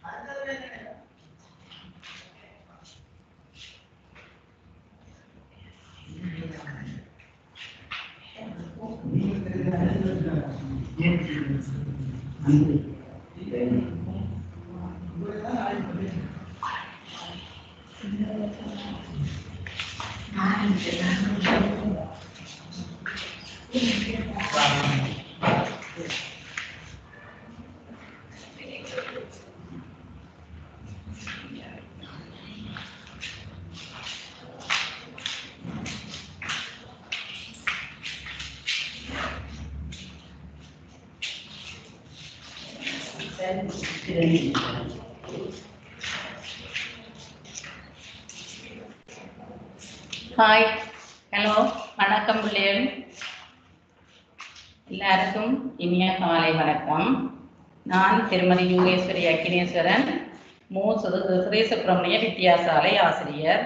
Hi hello வணக்கம் பிள்ளைகள் எல்லாருக்கும் இனிய காலை வணக்கம் நான் திருமதி யோகேஸ்வரி அக்கினேஸ்வரன் மு சுத- ஸ்ரீ சுப்பிரமணிய வித்தியாசாலை ஆசிரியர்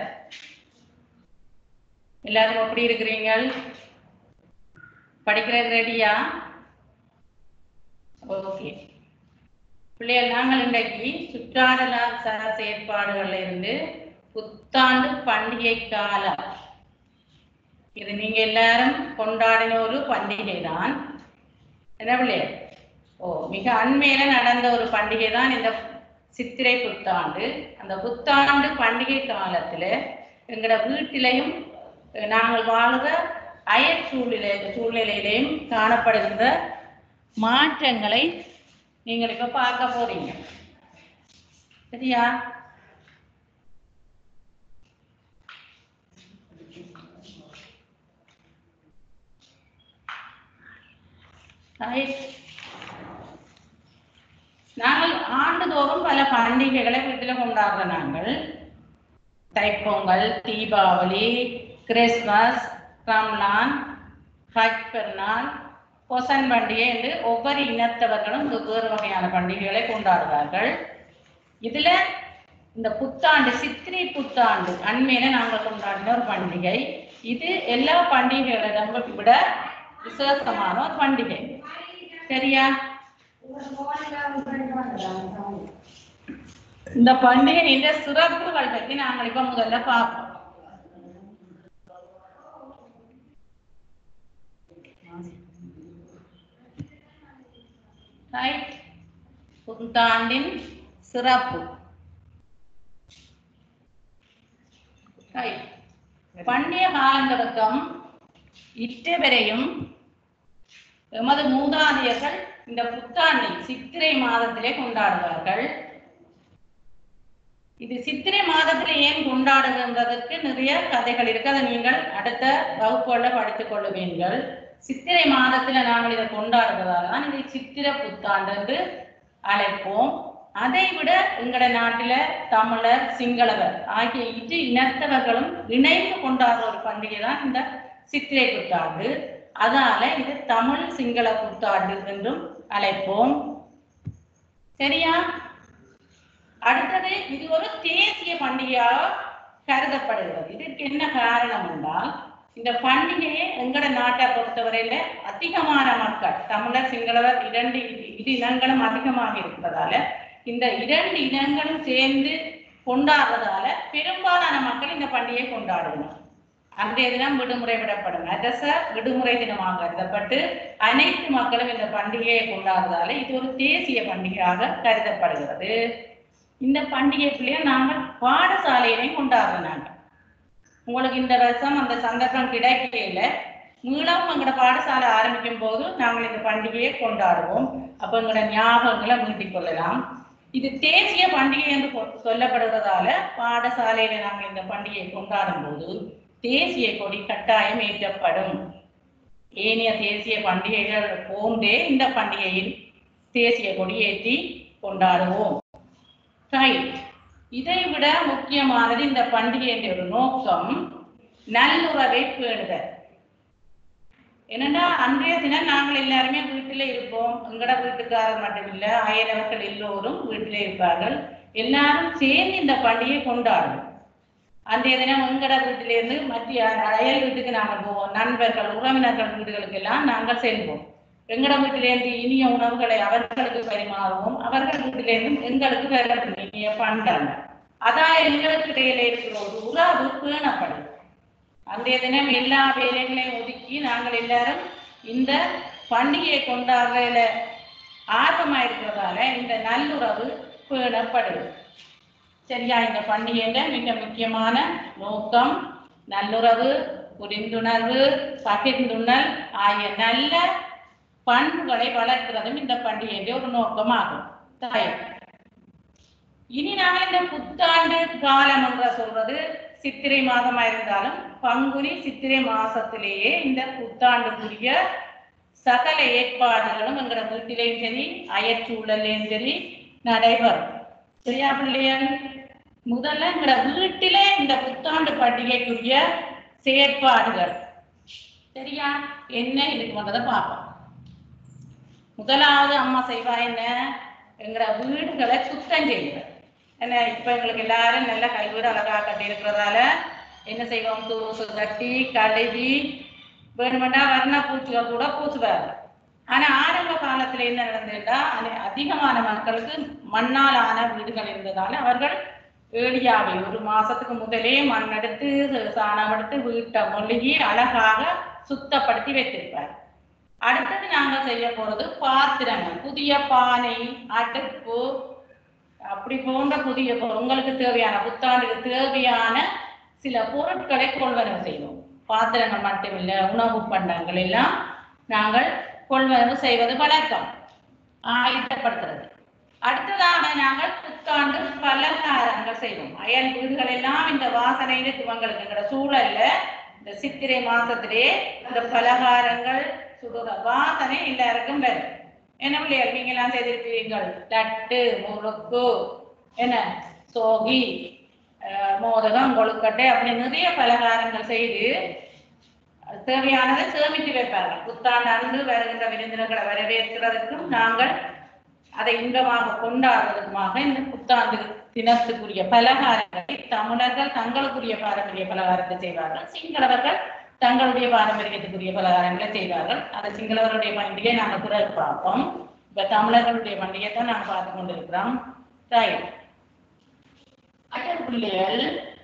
எல்லாரும் எப்படி இருக்கிறீங்கள் படிக்கிறது ரெடியா ஓகே பிள்ளைகள் நாங்கள் இன்றைக்கு சுற்றாடலாசார செயற்பாடுகள்ல இருந்து புத்தாண்டு பண்டிகை காலம் இது நீங்க எல்லாரும் கொண்டாடின ஒரு பண்டிகை தான் என்ன பிள்ளைகள் ஓ மிக அண்மையில நடந்த ஒரு பண்டிகை தான் இந்த சித்திரை புத்தாண்டு அந்த புத்தாண்டு பண்டிகை காலத்துல எங்களோட வீட்டிலையும் அஹ், நாங்கள் வாழுகிற அயற் சூழ்நிலை சூழ்நிலையிலையும் காணப்படுகின்ற மாற்றங்களை நீங்கள் இப்ப பார்க்க போறீங்க சரியா Right. நாங்கள் ஆண்டுதோறும் பல பண்டிகைகளை வீட்டில் கொண்டாடுற நாங்கள் தைப்பொங்கல் தீபாவளி கிறிஸ்மஸ் ரம்லான் ஹஜ் பெருநாள் பொசன் பண்டிகை என்று ஒவ்வொரு இனத்தவர்களும் வெவ்வேறு வகையான பண்டிகைகளை கொண்டாடுவார்கள் இதுல இந்த புத்தாண்டு சித்திரை புத்தாண்டு அண்மையில நாங்கள் கொண்டாடின ஒரு பண்டிகை இது எல்லா பண்டிகைகளிடம் விட விசேஷமான ஒரு பண்டிகை சரியா இந்த பண்டிகையின் சிறப்புகள் பற்றி நாங்கள் இப்ப முதல்ல பார்ப்போம் ரைட் புத்தாண்டின் சிறப்பு ரைட் பண்டிய காலம் தொடக்கம் இற்றை வரையும் எமது மூதாதையர்கள் இந்த புத்தாண்டை சித்திரை மாதத்திலே கொண்டாடுவார்கள் இது சித்திரை மாதத்திலே ஏன் கொண்டாடுகின்றதற்கு நிறைய கதைகள் இருக்கு அதை நீங்கள் அடுத்த வகுப்புகளில் படித்துக் கொள்ளுவீர்கள் சித்திரை மாதத்துல நாங்கள் இதை கொண்டாடுவதால தான் இதை சித்திர புத்தாண்டு என்று அழைப்போம் அதை விட எங்கட நாட்டில தமிழர் சிங்களவர் ஆகிய இரு இனத்தவர்களும் இணைந்து கொண்டாடுற ஒரு பண்டிகை தான் இந்த சித்திரை புத்தாண்டு அதனால இது தமிழ் சிங்கள புத்தாண்டு என்றும் அழைப்போம் சரியா அடுத்தது இது ஒரு தேசிய பண்டிகையாக கருதப்படுகிறது இதற்கு என்ன காரணம் என்றால் இந்த பண்டிகையை எங்கட நாட்டை பொறுத்தவரையில அதிகமான மக்கள் தமிழர் சிங்களவர் இரண்டு இரு- இரு இனங்களும் அதிகமாக இருப்பதால இந்த இரண்டு இனங்களும் சேர்ந்து கொண்டாடுறதால பெரும்பாலான மக்கள் இந்த பண்டிகையை கொண்டாடுவோம் அன்றைய தினம் விடுமுறை விடப்படும் அரச விடுமுறை தினமாக கருதப்பட்டு அனைத்து மக்களும் இந்த பண்டிகையை கொண்டாடுறதால இது ஒரு தேசிய பண்டிகையாக கருதப்படுகிறது இந்த பண்டிகைக்குள்ளேயே நாங்கள் பாடசாலையிலையும் கொண்டாடுறோம் நாங்கள் உங்களுக்கு இந்த வருஷம் அந்த சந்தர்ப்பம் கிடைக்கல மீளவும் எங்களோட பாடசாலை ஆரம்பிக்கும் போது நாங்கள் இந்த பண்டிகையை கொண்டாடுவோம் அப்ப எங்களோட ஞாபகங்களை மீட்டிக் கொள்ளலாம் இது தேசிய பண்டிகை என்று கொ- சொல்லப்படுவதால பாடசாலையில நாங்கள் இந்த பண்டிகையை கொண்டாடும் போது தேசிய கொடி கட்டாயம் ஏற்றப்படும் ஏனைய தேசிய பண்டிகைகள் போன்றே இந்த பண்டிகையில் தேசிய கொடி ஏற்றி கொண்டாடுவோம் ரைட் இதை விட முக்கியமானது இந்த பண்டிகையின் ஒரு நோக்கம் நல்லுறவை பேணுதல் என்னன்னா அன்றைய தினம் நாங்கள் எல்லாருமே வீட்டில இருப்போம் எங்கட வீட்டுக்காரர் மட்டும் இல்ல அயலவர்கள் எல்லோரும் வீட்டிலே இருப்பார்கள் எல்லாரும் சேர்ந்து இந்த பண்டிகையை கொண்டாடுவோம் அன்றைய தினம் எங்கட வீட்டில இருந்து மத்திய அயல் வீட்டுக்கு நாங்கள் போவோம் நண்பர்கள் உறவினர்கள் வீடுகளுக்கு எல்லாம் நாங்கள் செல்வோம் எங்கட வீட்டிலேருந்து இனிய உணவுகளை அவர்களுக்கு பரிமாறுவோம் அவர்கள் வீட்டிலேருந்து எங்களுக்கு பெற இனிய பண்றாங்க அதான் எங்களுக்கு இடையில இருக்கிற ஒரு உறவு பேணப்படும் அன்றைய தினம் எல்லா வேலைகளையும் ஒதுக்கி நாங்கள் எல்லாரும் இந்த பண்டிகையை கொண்டாடுறதுல ஆர்வமா இருக்கிறதால இந்த நல்லுறவு பேணப்படுது சரியா இந்த பண்டிகையில மிக முக்கியமான நோக்கம் நல்லுறவு புரிந்துணர்வு பகிர்ந்துணல் ஆகிய நல்ல பண்புகளை வளர்க்கிறதும் இந்த பண்டிகையுடைய ஒரு நோக்கமாகும் தாய் இனி நாங்கள் இந்த புத்தாண்டு காலம் என்ற சொல்றது சித்திரை மாதமா இருந்தாலும் பங்குனி சித்திரை மாசத்திலேயே இந்த புத்தாண்டுக்குரிய சகல ஏற்பாடுகளும் எங்கிற வீட்டிலையும் சரி அயற்சூழலையும் சரி நடைபெறும் சரியா பிள்ளைகள் முதல்ல எங்கிற வீட்டிலே இந்த புத்தாண்டு பண்டிகைக்குரிய செயற்பாடுகள் சரியா என்ன இருக்குன்றதை பார்ப்போம் முதலாவது அம்மா செய்வா என்ன எங்கிற வீடுகளை சுத்தம் செய்யுங்க என்ன இப்ப எங்களுக்கு எல்லாரும் நல்ல கல்வீடு அழகா கட்டி இருக்கிறதால என்ன செய்வோம் தூசு கட்டி கழுவி வேணுமெண்டா வர்ண பூச்சிகள் கூட பூசுவாங்க ஆனா ஆரம்ப காலத்துல என்ன நடந்ததுன்னா அனே- அதிகமான மக்களுக்கு மண்ணால் ஆன வீடுகள் இருந்ததால அவர்கள் ஏடியாவை ஒரு மாசத்துக்கு முதலே மண் எடுத்து சாணம் எடுத்து வீட்டை மொழிகி அழகாக சுத்தப்படுத்தி வைத்திருப்பார் அடுத்தது நாங்க செய்ய போறது பாத்திரங்கள் புதிய பானை அடுப்பு அப்படி போன்ற புதிய பொ- உங்களுக்கு தேவையான புத்தாண்டுக்கு தேவையான சில பொருட்களை கொள்வனவு செய்வோம் பாத்திரங்கள் மட்டுமில்ல உணவு பண்டங்கள் எல்லாம் நாங்கள் கொள்வனவு செய்வது வழக்கம் ஆயத்தப்படுத்துறது அடுத்ததாக நாங்கள் புத்தாண்டு பலகாரங்கள் செய்வோம் அயல் வீடுகள் எல்லாம் இந்த வாசனையில துவங்களுக்கு எங்களோட சூழல்ல இந்த சித்திரை மாசத்திலே இந்த பலகாரங்கள் சுடுற வாசனை எல்லாருக்கும் வரும் என்ன பிள்ளைகள் நீங்க எல்லாம் செய்திருப்பீர்கள் லட்டு முறுக்கு என்ன சோகி அஹ், மோதகம் கொழுக்கட்டை அப்படி நிறைய பலகாரங்கள் செய்து அது தேவையானதை சேமித்து வைப்பார்கள் புத்தாண்டு அன்று வருகின்ற விருந்தினர்களை வரவேற்கிறதுக்கும் நாங்கள் அதை இன்பமாக கொண்டாடுவதற்குமாக இந்த புத்தாண்டு தினத்துக்குரிய பலகாரங்களை தமிழர்கள் தங்களுக்குரிய பாரம்பரிய பலகாரத்தை செய்வார்கள் சிங்களவர்கள் தங்களுடைய பாரம்பரியத்துக்குரிய பலகாரங்களை செய்வார்கள் அந்த சிங்களவருடைய பண்டிகை நாங்கள் பிறகு பார்ப்போம் இப்ப தமிழர்களுடைய பண்டிகை தான் நாங்கள் பார்த்து கொண்டிருக்கிறோம் தாய் அட்டல் பிள்ளைகள்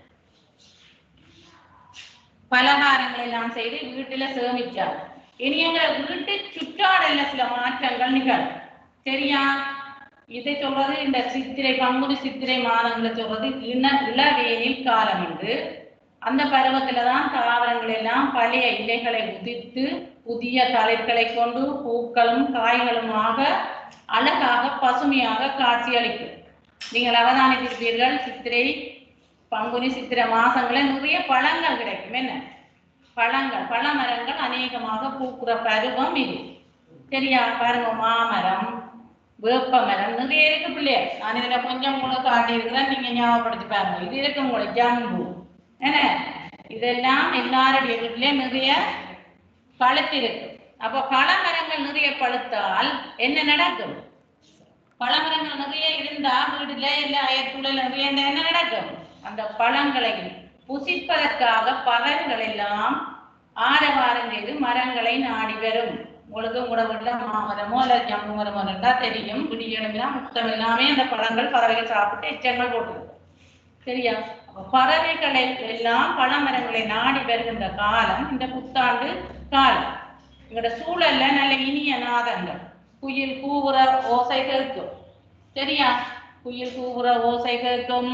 பலகாரங்கள் எல்லாம் செய்து வீட்டுல சேமிச்சார் இனி எங்க வீட்டு சுற்றாடல்ல சில மாற்றங்கள் நிகழும் சரியா இதை சொல்றது இந்த சித்திரை பங்குனி சித்திரை மாதங்களை சொல்றது இன இளவேனில் காலம் என்று அந்த பருவத்துல தான் தாவரங்கள் எல்லாம் பழைய இலைகளை உதிர்த்து புதிய தளிர்களை கொண்டு பூக்களும் காய்களுமாக அழகாக பசுமையாக காட்சியளிக்கும் நீங்கள் அவதானித்திருப்பீர்கள் சித்திரை பங்குனி சித்திரை மாசங்களில் நிறைய பழங்கள் கிடைக்கும் என்ன பழங்கள் பழ மரங்கள் அநேகமாக பூக்குற பருவம் இது சரியா பாருங்க மாமரம் வேப்ப மரம் நிறைய இருக்கு பிள்ளைய நான் இதுல கொஞ்சம் கூட காட்டி இருக்கிறேன் நீங்க ஞாபகப்படுத்தி பாருங்க இது இருக்கு உங்களுக்கு ஜம்பு என்ன இதெல்லாம் எல்லாருடைய வீட்லயும் நிறைய பழுத்து இருக்கு அப்ப பழமரங்கள் நிறைய பழுத்தால் என்ன நடக்கும் பழமரங்கள் நிறைய இருந்தா வீடுல இல்ல அயற்குள்ள நிறைய இருந்தா என்ன நடக்கும் அந்த பழங்களை புசிப்பதற்காக பறவைகள் எல்லாம் ஆரவாரம் செய்து மரங்களை நாடி வரும் உங்களுக்கு உங்களோட வீட்டுல மாமரமோ அல்ல ஜம்பு மரமோ இருந்தா தெரியும் விடியணும்னா முத்தம் எல்லாமே அந்த பழங்கள் பறவைகள் சாப்பிட்டு எச்சங்கள் போட்டுருக்கும் சரியா அப்ப பறவைகளை எல்லாம் பழமரங்களை நாடி வருகின்ற காலம் இந்த புத்தாண்டு காலம் எங்களோட சூழல்ல நல்ல இனிய நாதங்கள் குயில் கூவுற ஓசை கேட்கும் சரியா குயில் கூவுற ஓசை கேட்கும்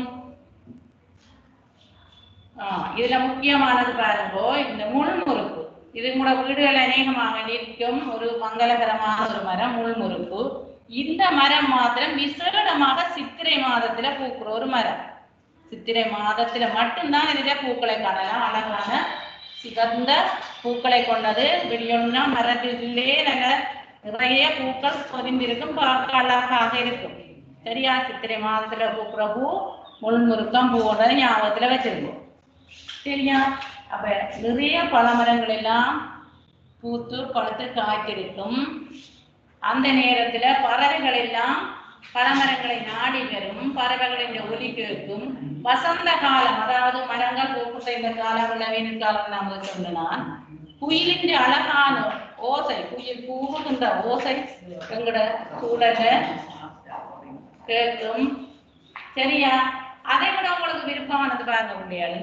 ஆஹ் இதுல முக்கியமானது பாருங்கோ இந்த முள்முறுக்கு இது கூட வீடுகள் அநேகமாக நிற்கும் ஒரு மங்களகரமான ஒரு மரம் முள்முறுக்கு இந்த மரம் மாத்திரம் விசேடமாக சித்திரை மாதத்துல பூக்குற ஒரு மரம் சித்திரை மாதத்துல மட்டும்தான் இதுல பூக்களை காணலாம் அழகான சிவந்த பூக்களை கொண்டது விடியொன்னா மரத்திலே நல்ல நிறைய பூக்கள் பொதிந்திருக்கும் பார்க்க அழகாக இருக்கும் சரியா சித்திரை மாதத்துல பூக்குற பூ முள்முருக்கம் பூவோட ஞாபகத்துல வச்சிருக்கோம் சரியா அப்ப நிறைய பழமரங்கள் எல்லாம் பூத்து பழுத்து காய்த்திருக்கும் அந்த நேரத்துல பறவைகள் எல்லாம் பழமரங்களை நாடி வரும் பறவைகளின் ஒலி கேட்கும் வசந்த காலம் அதாவது மரங்கள் பூக்குற இந்த காலம் வெயில் காலம் நாம சொன்னால் குயிலின் அழகான ஓசை குயில் கூவுகின்ற ஓசை எங்கட சூழல கேட்கும் சரியா அதை விட உங்களுக்கு விருப்பமானது பாருங்க பிள்ளைகள்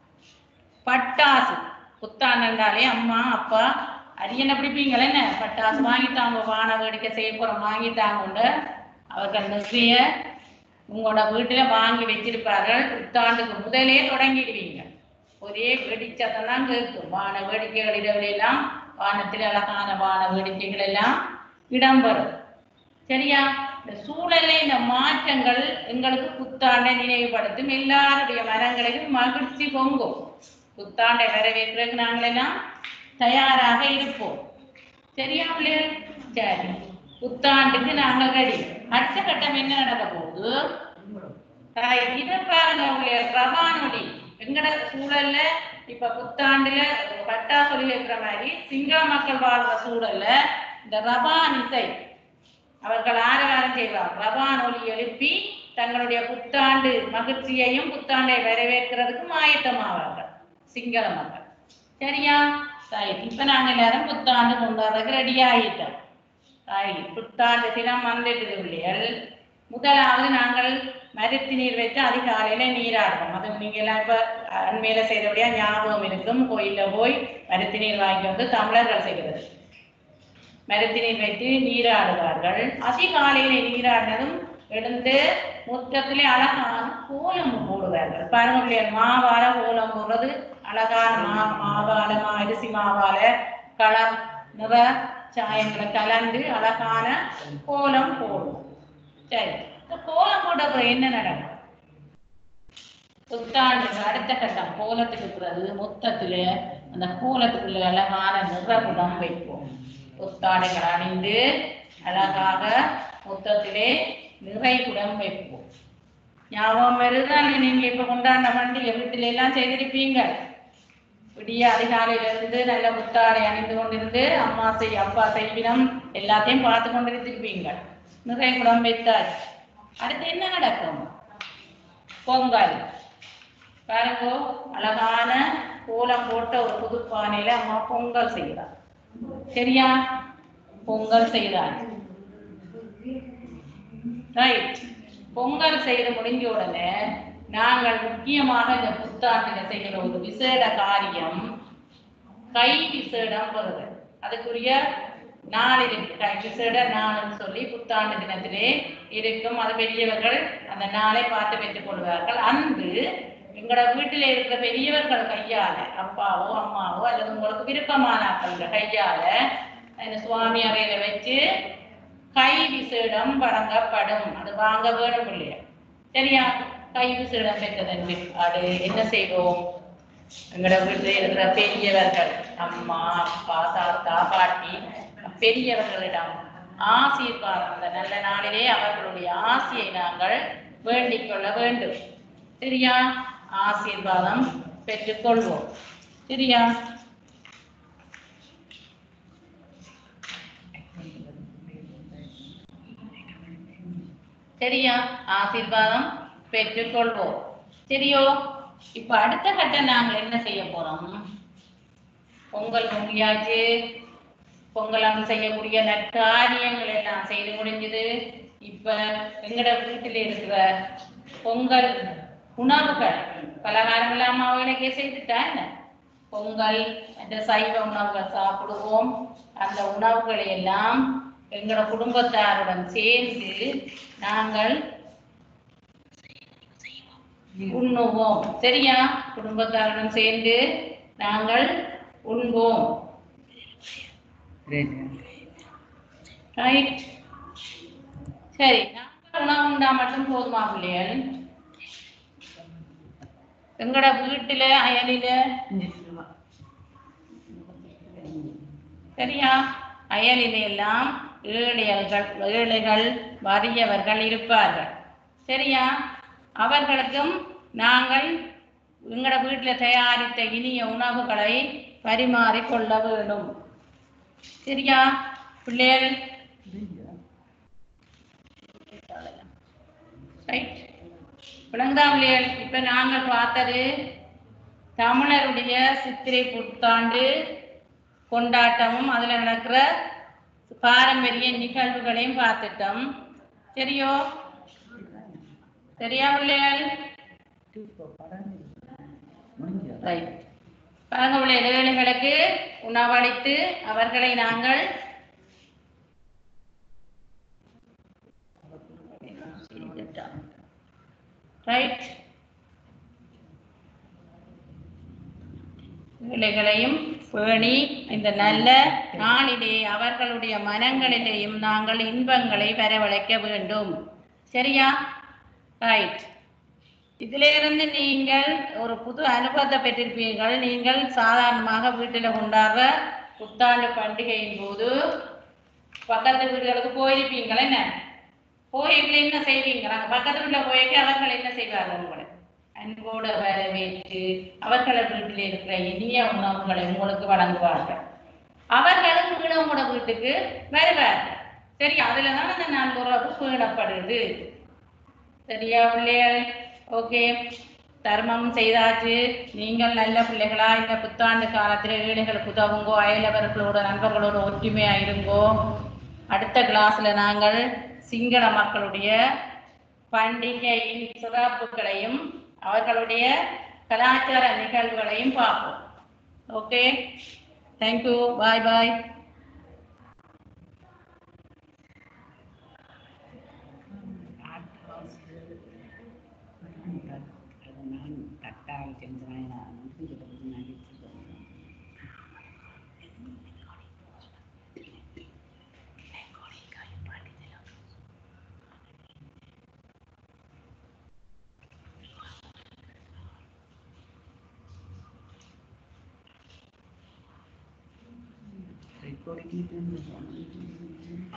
பட்டாசு புத்தாண்டாலே அம்மா அப்பா அரியனை பிடிப்பீங்களே என்ன பட்டாசு வாங்கிட்டாங்க வான வேடிக்கை செய்ய போறோம் வாங்கிட்டாங்க அவர்கள் நிறைய உங்களோட வீட்டுல வாங்கி வச்சிருப்பார்கள் புத்தாண்டுக்கு முதலே தொடங்கிடுவீங்க ஒரே வெடிச்சத்தம் தான் கேட்கும் வான வேடிக்கைகள் இரவுல எல்லாம் வானத்தில் அழகான வான வேடிக்கைகள் எல்லாம் இடம்பெறும் சரியா இந்த சூழல்ல இந்த மாற்றங்கள் எங்களுக்கு புத்தாண்டை நினைவுபடுத்தும் எல்லாருடைய மரங்களிலும் மகிழ்ச்சி பொங்கும் புத்தாண்டை வரவேற்கிறதுக்கு நாங்கள் எல்லாம் தயாராக இருப்போம் சரியா பிள்ளைகள் சரி புத்தாண்டுக்கு நாங்கள் ரெடி அடுத்த கட்டம் என்ன நடக்க போகுது தாய், இதை பாருங்க உங்களுடைய பிரபானொலி எங்கட சூழல்ல இப்ப புத்தாண்டுல பட்டா சொல்லி வைக்கிற மாதிரி சிங்கள மக்கள் வாழ்ற சூழல்ல இந்த ரபான் இசை அவர்கள் ஆரவாரம் செய்வார் ரபான் ஒலி எழுப்பி தங்களுடைய புத்தாண்டு மகிழ்ச்சியையும் புத்தாண்டை வரவேற்கிறதுக்கும் ஆயத்தமாவார்கள் சிங்கள மக்கள் சரியா சரி இப்ப நாங்க எல்லாரும் புத்தாண்டு கொண்டாடுறதுக்கு ரெடி ஆயிட்டோம் சரி புத்தாண்டு தினம் வந்துட்டு பிள்ளைகள் முதலாவது நாங்கள் மருத்து நீர் வச்சு அதிகாலையில நீராடுவோம் அது நீங்க எல்லாம் இப்ப அண்மையில செய்தபடியா ஞாபகம் இருக்கும் கோயில்ல போய் மருத்து நீர் வாங்கி வந்து தமிழர்கள் செய்கிறது மருத்து நீர் வைத்து நீராடுவார்கள் அதிகாலையில நீராடினதும் எழுந்து முற்றத்திலே அழகான கோலம் போடுவார்கள் பாருங்க பிள்ளைகள் மாவால கோலம் போடுறது அழகான மா மாவால மா அரிசி மாவால கலர் நிற சாயங்களை கலந்து அழகான கோலம் போடுவோம் சரி இந்த கோலம் போட்ட அப்புறம் என்ன நடக்கும் புத்தாண்டு அடுத்த கட்டம் கோலத்துக்கு பிறகு மொத்தத்துல அந்த கோலத்துக்குள்ள அழகான நிறகுடம் வைப்போம் புத்தாடைகள் அணிந்து அழகாக மொத்தத்திலே நிறைகுடம் வைப்போம் ஞாபகம் வருதான் நீங்க இப்ப கொண்டாடின பண்டிகை வீட்டில எல்லாம் செய்திருப்பீங்க விடிய அதிகாலையில இருந்து நல்ல புத்தாடை அணிந்து கொண்டிருந்து அம்மா செய் அப்பா செய்வினம் எல்லாத்தையும் பார்த்து கொண்டிருந்திருப்பீங்க நிறைய குடம் வைத்தாச்சு அடுத்து என்ன நடக்கும் பொங்கல் பாருங்க அழகான கோலம் போட்ட ஒரு புது பானையில அம்மா பொங்கல் செய்கிறார் சரியா பொங்கல் செய்கிறார் ரைட் பொங்கல் செய்து முடிஞ்ச உடனே நாங்கள் முக்கியமாக இந்த புத்தாண்டில் செய்கிற ஒரு விசேட காரியம் கை விசேடம் வருது அதுக்குரிய நாள் இருக்கு கை விசேட நாள்னு சொல்லி புத்தாண்டு தினத்திலே இருக்கும் அது பெரியவர்கள் அந்த நாளை பார்த்து பெற்றுக் கொள்வார்கள் அன்று எங்களோட வீட்டில் இருக்கிற பெரியவர்கள் கையால அப்பாவோ அம்மாவோ அல்லது உங்களுக்கு விருப்பமான ஆட்கள் கையால இந்த சுவாமி அறையில வச்சு கை விசேடம் வழங்கப்படும் அது வாங்க வேணும் இல்லையா சரியா கை விசேடம் பெற்றதன் பிற்பாடு என்ன செய்வோம் எங்களோட வீட்டில் இருக்கிற பெரியவர்கள் அம்மா அப்பா தாத்தா பாட்டி பெரியவர்களிடம் ஆசீர்வாதம் அந்த நல்ல நாளிலே அவர்களுடைய ஆசியை நாங்கள் வேண்டிக் கொள்ள வேண்டும் சரியா ஆசீர்வாதம் பெற்றுக்கொள்வோம் சரியா சரியா ஆசீர்வாதம் பெற்றுக்கொள்வோம் சரியோ இப்ப அடுத்த கட்டம் நாங்க என்ன செய்ய போறோம் பொங்கல் பொங்கியாச்சு பொங்கலால் செய்யக்கூடிய நற்காரியங்கள் எல்லாம் செய்து முடிஞ்சது இப்ப எங்கட வீட்டில் இருக்கிற பொங்கல் உணவுகள் பலகாரங்கள் அம்மாவுகளுக்கே செய்துட்டா என்ன பொங்கல் அந்த சைவ உணவுகள் சாப்பிடுவோம் அந்த உணவுகளை எல்லாம் எங்களோட குடும்பத்தாருடன் சேர்ந்து நாங்கள் உண்ணுவோம் சரியா குடும்பத்தாருடன் சேர்ந்து நாங்கள் உண்போம் ரைட் சரி நாங்கள் உணவு உண்டா மட்டும் போதுமா பிள்ளைகள் எங்கட வீட்டுல அயலில சரியா அயலில எல்லாம் ஏழைகள் ஏழைகள் வறியவர்கள் இருப்பார்கள் சரியா அவர்களுக்கும் நாங்கள் எங்கட வீட்டில் தயாரித்த இனிய உணவுகளை பரிமாறிக்கொள்ள வேண்டும் சரியா பிள்ளைகள் ரைட் விளங்குதா பிள்ளைகள் இப்ப நாங்கள் பார்த்தது தமிழருடைய சித்திரை புத்தாண்டு கொண்டாட்டமும் அதுல நடக்கிற பாரம்பரிய நிகழ்வுகளையும் பார்த்துட்டோம் சரியோ சரியா பிள்ளைகள் ரைட் பாருங்க உள்ள இடைவெளிகளுக்கு உணவளித்து அவர்களை நாங்கள் ரைட் வேலைகளையும் பேணி இந்த நல்ல நாளிலே அவர்களுடைய மனங்களிலேயும் நாங்கள் இன்பங்களை வரவழைக்க வேண்டும் சரியா ரைட் இதிலிருந்து நீங்கள் ஒரு புது அனுபவத்தை பெற்றிருப்பீர்கள் நீங்கள் சாதாரணமாக வீட்டில் கொண்டாடுற புத்தாண்டு பண்டிகையின் போது பக்கத்து வீடுகளுக்கு போயிருப்பீங்களா என்ன போயிருக்கல என்ன செய்வீங்க நாங்கள் பக்கத்து வீட்டில் போயிருக்க அவர்கள் என்ன செய்வார்கள் உங்களை அன்போடு வரவேற்று அவர்கள் வீட்டில் இருக்கிற இனிய உணவுகளை உங்களுக்கு வழங்குவார்கள் அவர்களும் வீடு உங்களோட வீட்டுக்கு வருவார்கள் சரி அதுல தான் அந்த நல்லுறவு பேணப்படுது சரியா பிள்ளைகள் ஓகே தர்மம் செய்தாச்சு நீங்கள் நல்ல பிள்ளைகளா இந்த புத்தாண்டு காலத்தில் ஏழைகளுக்கு உதவுங்கோ அயலவர்களோட நண்பர்களோட ஒற்றுமையா இருங்கோ அடுத்த கிளாஸ்ல நாங்கள் சிங்கள மக்களுடைய பண்டிகையின் சிறப்புகளையும் அவர்களுடைய கலாச்சார நிகழ்வுகளையும் பார்ப்போம் ஓகே தேங்க்யூ பாய் பாய் நான் தட்டால் செஞ்சேன் நான் நடிச்சு ரெக்கார்டிங்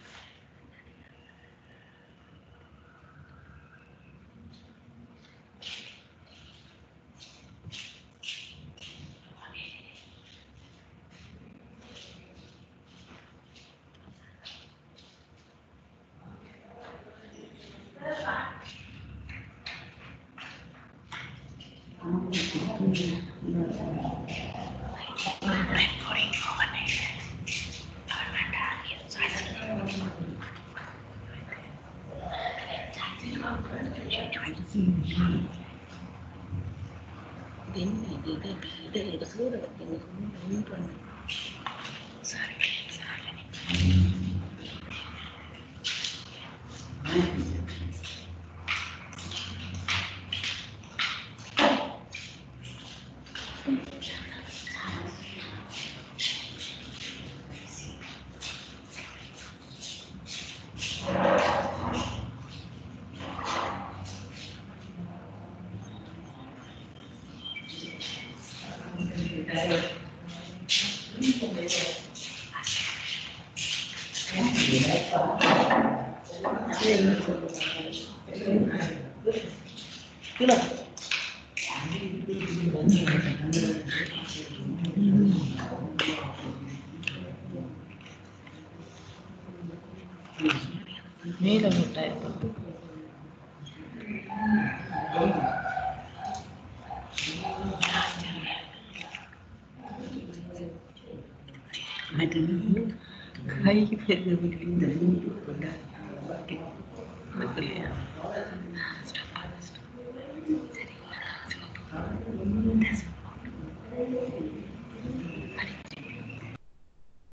மேல மிட்டாய் அது கை பெருகு இந்த மூன்று கொண்டாடி இல்லையா